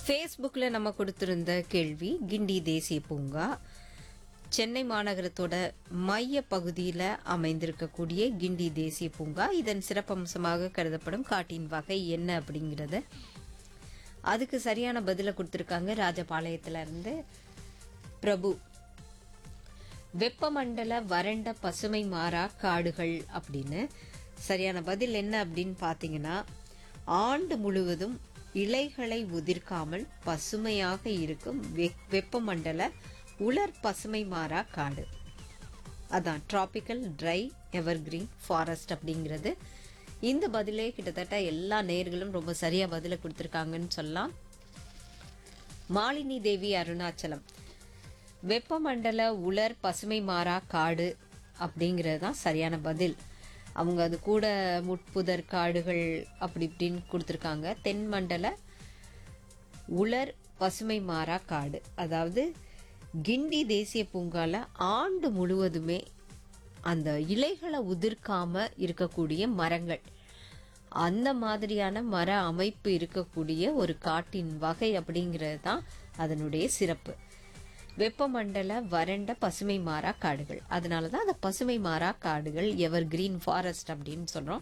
ஃபேஸ்புக்கில் நம்ம கொடுத்திருந்த கேள்வி கிண்டி தேசிய பூங்கா சென்னை மாநகரத்தோட மைய பகுதியில் அமைந்திருக்கக்கூடிய கிண்டி தேசிய பூங்கா இதன் சிறப்பம்சமாக கருதப்படும் காட்டின் வகை என்ன அப்படிங்கிறத அதுக்கு சரியான பதிலை கொடுத்துருக்காங்க ராஜபாளையத்துல இருந்து பிரபு வெப்பமண்டல வறண்ட பசுமை மாறா காடுகள் அப்படின்னு சரியான பதில் என்ன அப்படின்னு பார்த்தீங்கன்னா ஆண்டு முழுவதும் இலைகளை உதிர்க்காமல் பசுமையாக இருக்கும் வெ- வெப்பமண்டல உலர் பசுமை மாறா காடு அதான் டிராபிக்கல் ட்ரை எவர்கிரீன் ஃபாரஸ்ட் அப்படிங்கிறது இந்த பதிலே கிட்டத்தட்ட எல்லா நேர்களும் ரொம்ப சரியா பதிலை கொடுத்துருக்காங்கன்னு சொல்லலாம் மாலினி தேவி அருணாச்சலம் வெப்பமண்டல உலர் பசுமை மாறா காடு அப்படிங்கிறது தான் சரியான பதில் அவங்க அது கூட முட்புதர் காடுகள் அப்படி இப்படின்னு கொடுத்துருக்காங்க தென்மண்டல உலர் பசுமை மாறா காடு அதாவது கிண்டி தேசிய பூங்கால ஆண்டு முழுவதுமே அந்த இலைகளை உதிர்க்காம இருக்கக்கூடிய மரங்கள் அந்த மாதிரியான மர அமைப்பு இருக்கக்கூடிய ஒரு காட்டின் வகை அப்படிங்கிறது தான் அதனுடைய சிறப்பு வெப்பமண்டல வறண்ட பசுமை மாறா காடுகள் அதனால தான் அந்த பசுமை மாறா காடுகள் எவர் கிரீன் ஃபாரஸ்ட் அப்படின்னு சொல்றோம்